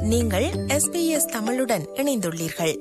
நீங்கள் எஸ்பிஎஸ் தமிழுடன் இணைந்துள்ளீர்கள்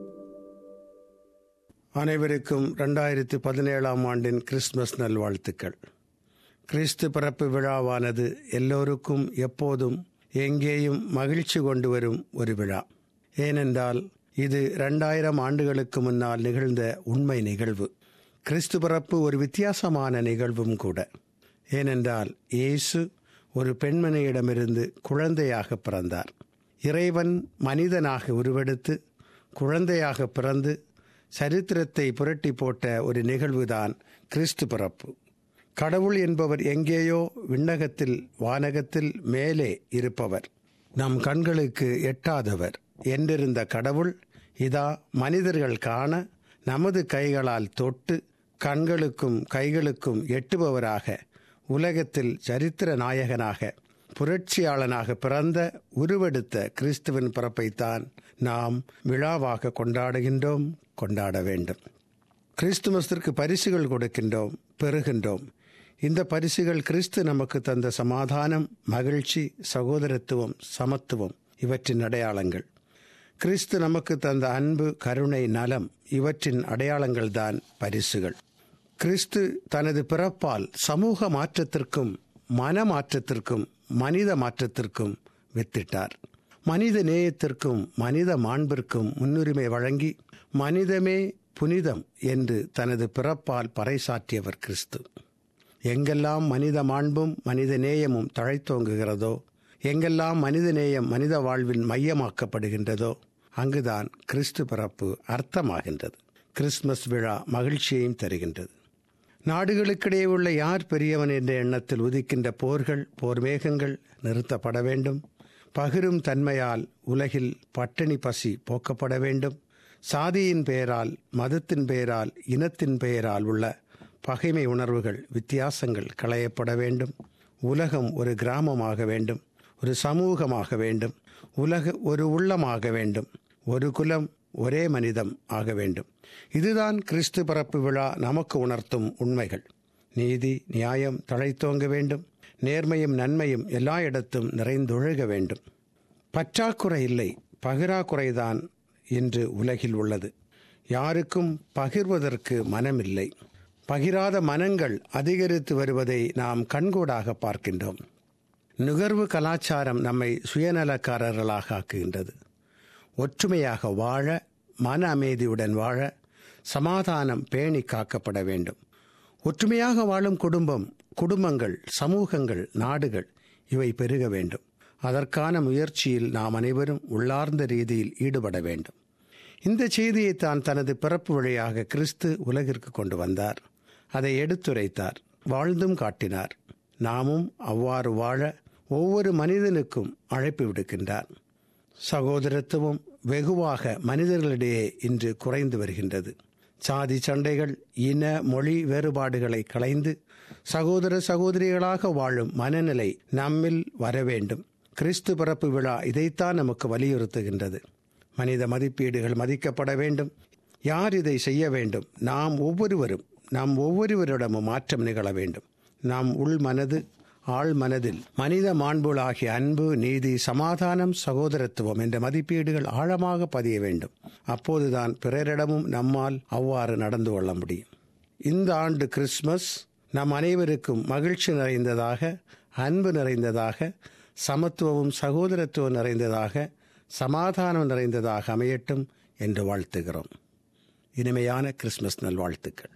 அனைவருக்கும் ரெண்டாயிரத்தி பதினேழாம் ஆண்டின் கிறிஸ்துமஸ் நல்வாழ்த்துக்கள் கிறிஸ்து பிறப்பு விழாவானது எல்லோருக்கும் எப்போதும் எங்கேயும் மகிழ்ச்சி கொண்டு வரும் ஒரு விழா ஏனென்றால் இது ரெண்டாயிரம் ஆண்டுகளுக்கு முன்னால் நிகழ்ந்த உண்மை நிகழ்வு கிறிஸ்து பிறப்பு ஒரு வித்தியாசமான நிகழ்வும் கூட ஏனென்றால் இயேசு ஒரு பெண்மணியிடமிருந்து குழந்தையாக பிறந்தார் இறைவன் மனிதனாக உருவெடுத்து குழந்தையாக பிறந்து சரித்திரத்தை புரட்டி போட்ட ஒரு நிகழ்வுதான் கிறிஸ்து பிறப்பு கடவுள் என்பவர் எங்கேயோ விண்ணகத்தில் வானகத்தில் மேலே இருப்பவர் நம் கண்களுக்கு எட்டாதவர் என்றிருந்த கடவுள் இதா மனிதர்கள் காண நமது கைகளால் தொட்டு கண்களுக்கும் கைகளுக்கும் எட்டுபவராக உலகத்தில் சரித்திர நாயகனாக புரட்சியாளனாக பிறந்த உருவெடுத்த கிறிஸ்துவின் பிறப்பைத்தான் நாம் விழாவாக கொண்டாடுகின்றோம் கொண்டாட வேண்டும் கிறிஸ்துமஸிற்கு பரிசுகள் கொடுக்கின்றோம் பெறுகின்றோம் இந்த பரிசுகள் கிறிஸ்து நமக்கு தந்த சமாதானம் மகிழ்ச்சி சகோதரத்துவம் சமத்துவம் இவற்றின் அடையாளங்கள் கிறிஸ்து நமக்கு தந்த அன்பு கருணை நலம் இவற்றின் அடையாளங்கள்தான் பரிசுகள் கிறிஸ்து தனது பிறப்பால் சமூக மாற்றத்திற்கும் மன மாற்றத்திற்கும் மனித மாற்றத்திற்கும் வித்திட்டார் மனித நேயத்திற்கும் மனித மாண்பிற்கும் முன்னுரிமை வழங்கி மனிதமே புனிதம் என்று தனது பிறப்பால் பறைசாற்றியவர் கிறிஸ்து எங்கெல்லாம் மனித மாண்பும் மனித நேயமும் தழைத்தோங்குகிறதோ எங்கெல்லாம் மனித நேயம் மனித வாழ்வின் மையமாக்கப்படுகின்றதோ அங்குதான் கிறிஸ்து பிறப்பு அர்த்தமாகின்றது கிறிஸ்துமஸ் விழா மகிழ்ச்சியையும் தருகின்றது நாடுகளுக்கிடையே உள்ள யார் பெரியவன் என்ற எண்ணத்தில் உதிக்கின்ற போர்கள் போர் மேகங்கள் நிறுத்தப்பட வேண்டும் பகிரும் தன்மையால் உலகில் பட்டினி பசி போக்கப்பட வேண்டும் சாதியின் பெயரால் மதத்தின் பெயரால் இனத்தின் பெயரால் உள்ள பகைமை உணர்வுகள் வித்தியாசங்கள் களையப்பட வேண்டும் உலகம் ஒரு கிராமமாக வேண்டும் ஒரு சமூகமாக வேண்டும் உலக ஒரு உள்ளமாக வேண்டும் ஒரு குலம் ஒரே மனிதம் ஆக வேண்டும் இதுதான் கிறிஸ்து பிறப்பு விழா நமக்கு உணர்த்தும் உண்மைகள் நீதி நியாயம் தழைத்தோங்க வேண்டும் நேர்மையும் நன்மையும் எல்லா இடத்தும் நிறைந்தொழுக வேண்டும் பற்றாக்குறை இல்லை பகிராக்குறைதான் இன்று உலகில் உள்ளது யாருக்கும் பகிர்வதற்கு மனமில்லை பகிராத மனங்கள் அதிகரித்து வருவதை நாம் கண்கூடாக பார்க்கின்றோம் நுகர்வு கலாச்சாரம் நம்மை சுயநலக்காரர்களாக ஆக்குகின்றது ஒற்றுமையாக வாழ மன அமைதியுடன் வாழ சமாதானம் பேணி காக்கப்பட வேண்டும் ஒற்றுமையாக வாழும் குடும்பம் குடும்பங்கள் சமூகங்கள் நாடுகள் இவை பெருக வேண்டும் அதற்கான முயற்சியில் நாம் அனைவரும் உள்ளார்ந்த ரீதியில் ஈடுபட வேண்டும் இந்த செய்தியை தான் தனது பிறப்பு வழியாக கிறிஸ்து உலகிற்கு கொண்டு வந்தார் அதை எடுத்துரைத்தார் வாழ்ந்தும் காட்டினார் நாமும் அவ்வாறு வாழ ஒவ்வொரு மனிதனுக்கும் அழைப்பு விடுக்கின்றார் சகோதரத்துவம் வெகுவாக மனிதர்களிடையே இன்று குறைந்து வருகின்றது சாதி சண்டைகள் இன மொழி வேறுபாடுகளை களைந்து சகோதர சகோதரிகளாக வாழும் மனநிலை நம்மில் வர வேண்டும் கிறிஸ்து பிறப்பு விழா இதைத்தான் நமக்கு வலியுறுத்துகின்றது மனித மதிப்பீடுகள் மதிக்கப்பட வேண்டும் யார் இதை செய்ய வேண்டும் நாம் ஒவ்வொருவரும் நாம் ஒவ்வொருவரிடமும் மாற்றம் நிகழ வேண்டும் நாம் உள் மனது ஆள் மனதில் மனித மாண்புகளாகிய அன்பு நீதி சமாதானம் சகோதரத்துவம் என்ற மதிப்பீடுகள் ஆழமாக பதிய வேண்டும் அப்போதுதான் பிறரிடமும் நம்மால் அவ்வாறு நடந்து கொள்ள முடியும் இந்த ஆண்டு கிறிஸ்துமஸ் நம் அனைவருக்கும் மகிழ்ச்சி நிறைந்ததாக அன்பு நிறைந்ததாக சமத்துவமும் சகோதரத்துவம் நிறைந்ததாக சமாதானம் நிறைந்ததாக அமையட்டும் என்று வாழ்த்துகிறோம் இனிமையான கிறிஸ்துமஸ் நல்வாழ்த்துக்கள்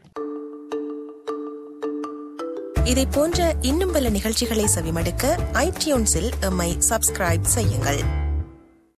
இதை போன்ற இன்னும் பல நிகழ்ச்சிகளை செவிமடுக்க ஐடியூன்ஸில் எம்மை சப்ஸ்கிரைப் செய்யுங்கள்